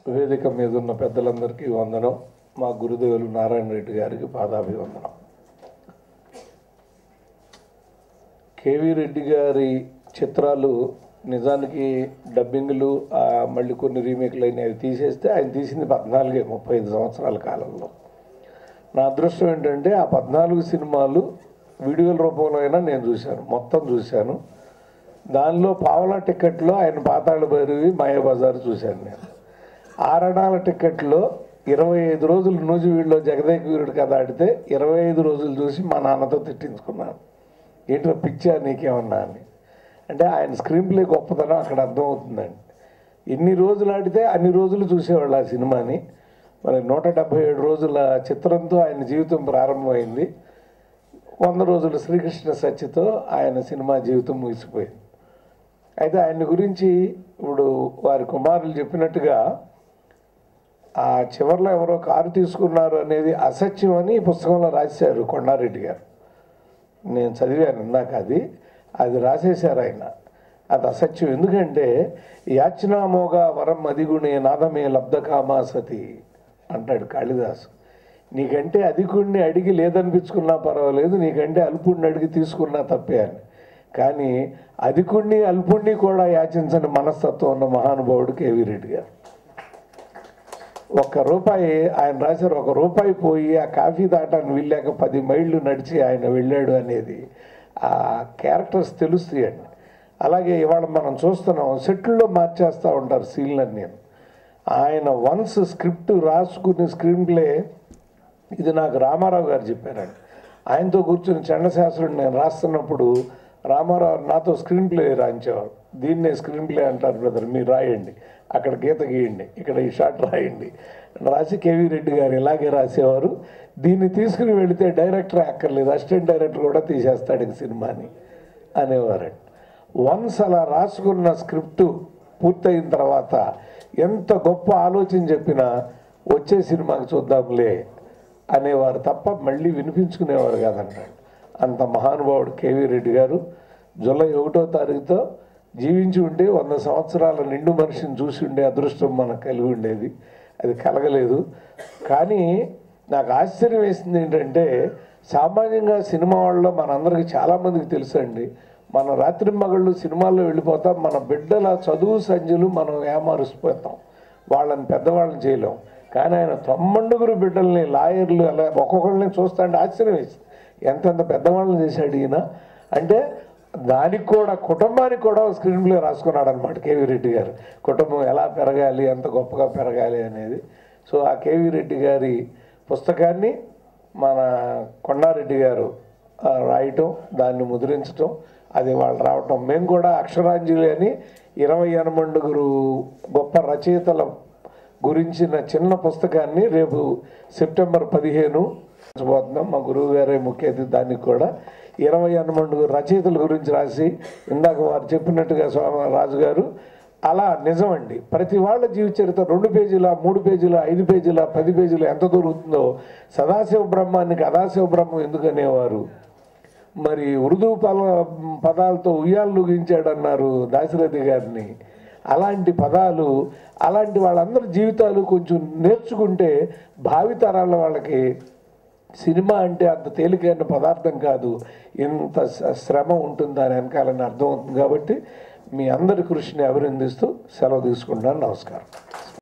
వేదిక మీద ఉన్న పెద్దలందరికీ వందనం మా గురుదేవులు నారాయణ రెడ్డి గారికి పాదాభివందనం కేవీ రెడ్డి గారి చిత్రాలు నిజానికి డబ్బింగ్లు ఆ, మళ్ళీ కొన్ని రీమేక్లు అయినవి అవి తీసేస్తే ఆయన తీసింది పద్నాలుగే ముప్పై ఐదు సంవత్సరాల కాలంలో నా అదృష్టం ఏంటంటే ఆ పద్నాలుగు సినిమాలు వీడియోల రూపంలో అయినా నేను చూశాను మొత్తం చూశాను దానిలో పావలా టికెట్లో ఆయన పాతాళ భైరవి మాయాబజార్ చూశాను నేను ఆరణాల టికెట్లో ఇరవై ఐదు రోజులు నూజివీడులో జగదేక వీరుడు కథ ఆడితే ఇరవై ఐదు రోజులు చూసి మా నాన్నతో తిట్టించుకున్నాను ఏంటో పిచ్చా నీకేమన్నా అని అంటే ఆయన స్క్రీన్ ప్లే గొప్పతనం అక్కడ అర్థమవుతుందండి ఎన్ని రోజులు ఆడితే అన్ని రోజులు చూసేవాళ్ళు ఆ సినిమాని మరి నూట డెబ్బై ఏడు రోజుల చిత్రంతో ఆయన జీవితం ప్రారంభమైంది వంద రోజుల శ్రీకృష్ణ సత్యతో ఆయన సినిమా జీవితం ముగిసిపోయింది అయితే ఆయన గురించి ఇప్పుడు వారి కుమారులు చెప్పినట్టుగా ఆ చివరిలో ఎవరో కారు తీసుకున్నారు అనేది అసత్యం అని ఈ పుస్తకంలో రాశారు కొండారెడ్డి గారు నేను చదివాను ఇందాక అది అది రాసేశారు ఆయన అది అసత్యం ఎందుకంటే యాచనామోగా వరం అదిగుణే నాదమే లబ్ధకామా సతి అంటాడు కాళిదాసు నీకంటే అధికుణ్ణి అడిగి లేదనిపించుకున్నా పర్వాలేదు నీకంటే అల్పుణ్ణి అడిగి తీసుకున్నా తప్పే అని కానీ అధికుణ్ణి అల్పుణ్ణి కూడా యాచించని మనస్తత్వం ఉన్న మహానుభావుడు కేవీ రెడ్డి గారు ఒక్క రూపాయి ఆయన రాశారు ఒక రూపాయి పోయి ఆ కాఫీ తాటాన్ని వెళ్ళాక పది మైళ్ళు నడిచి ఆయన వెళ్ళాడు అనేది ఆ క్యారెక్టర్స్ తెలుస్తాయండి అలాగే ఇవాళ మనం చూస్తున్నాం సెట్లో మార్చేస్తూ ఉంటారు సీన్లన్నీ ఆయన వన్స్ స్క్రిప్ట్ రాసుకుని స్క్రీన్ ప్లే ఇది నాకు రామారావు గారు చెప్పారండి ఆయనతో కూర్చుని చండశాస్త్రుడు నేను రాస్తున్నప్పుడు రామారావు నాతో స్క్రీన్ ప్లే రాయించేవారు దీన్నే స్క్రీన్ ప్లే అంటారు బ్రదర్ మీరు రాయండి అక్కడ గీత గీయండి ఇక్కడ ఈ షాట్ రాయండి రాసి కేవీ రెడ్డి గారు ఇలాగే రాసేవారు దీన్ని తీసుకుని వెళితే డైరెక్టర్ అక్కర్లేదు అసిస్టెంట్ డైరెక్టర్ కూడా తీసేస్తాడు ఈ సినిమాని అనేవారండి వన్స్ అలా రాసుకున్న స్క్రిప్ట్ పూర్తయిన తర్వాత ఎంత గొప్ప ఆలోచన చెప్పినా వచ్చే సినిమాకి చూద్దాంలే అనేవారు తప్ప మళ్ళీ వినిపించుకునేవారు కాదన్నాడు అంత మహానుభావుడు కేవీ రెడ్డి గారు జూలై ఒకటో తారీఖుతో జీవించి ఉంటే వంద సంవత్సరాల నిండు మనిషిని చూసి ఉండే అదృష్టం మనకు కలిగి ఉండేది అది కలగలేదు కానీ నాకు ఆశ్చర్యం వేసింది ఏంటంటే సామాన్యంగా సినిమా వాళ్ళలో మనందరికీ చాలామందికి తెలుసండి మన రాత్రి మగళ్ళు సినిమాల్లో వెళ్ళిపోతాం మన బిడ్డల చదువు సంధ్యలు మనం ఏమారుసిపోతాం వాళ్ళని పెద్దవాళ్ళని చేయలేం కానీ ఆయన తొమ్మండుగురు బిడ్డల్ని లాయర్లు అలా ఒక్కొక్కరిని చూస్తుంటే ఆశ్చర్యం వేసింది ఎంతెంత పెద్దవాళ్ళని చేశాడు ఈయన అంటే దానికి కూడా కుటుంబానికి కూడా స్క్రీన్ ప్లే రాసుకున్నాడు అనమాట కేవీ రెడ్డి గారు కుటుంబం ఎలా పెరగాలి ఎంత గొప్పగా పెరగాలి అనేది సో ఆ కేవీ రెడ్డి గారి పుస్తకాన్ని మన కొండారెడ్డి గారు ఆ, రాయటం దాన్ని ముద్రించటం అది వాళ్ళు రావటం మేము కూడా అక్షరాంజలి అని ఇరవై ఎనమండుగురు గొప్ప రచయితల గురించిన చిన్న పుస్తకాన్ని రేపు సెప్టెంబర్ పదిహేను పోతున్నాం మా గురువు గారే ముఖ్య అతిథి దానికి కూడా ఇరవై ఎనమండుగురు రచయితల గురించి రాసి ఇందాక వారు చెప్పినట్టుగా స్వామి రాజు గారు అలా నిజమండి ప్రతి వాళ్ళ జీవిత చరిత్ర రెండు పేజీల మూడు పేజీల ఐదు పేజీల పది పేజీల ఎంత దొరుకుతుందో సదాశివ బ్రహ్మానికి అదాశివ బ్రహ్మం ఎందుకు అనేవారు మరి ఉర్దూ పద పదాలతో ఉయ్యాలు అన్నారు దాశరథి గారిని అలాంటి పదాలు అలాంటి వాళ్ళందరి జీవితాలు కొంచెం నేర్చుకుంటే భావితరాల వాళ్ళకి సినిమా అంటే అంత తేలికైన పదార్థం కాదు ఇంత శ- శ్రమ ఉంటుంది దాని వెనకాలని అర్థమవుతుంది కాబట్టి మీ అందరి కృషిని అభినందిస్తూ సెలవు తీసుకుంటున్నాను నమస్కారం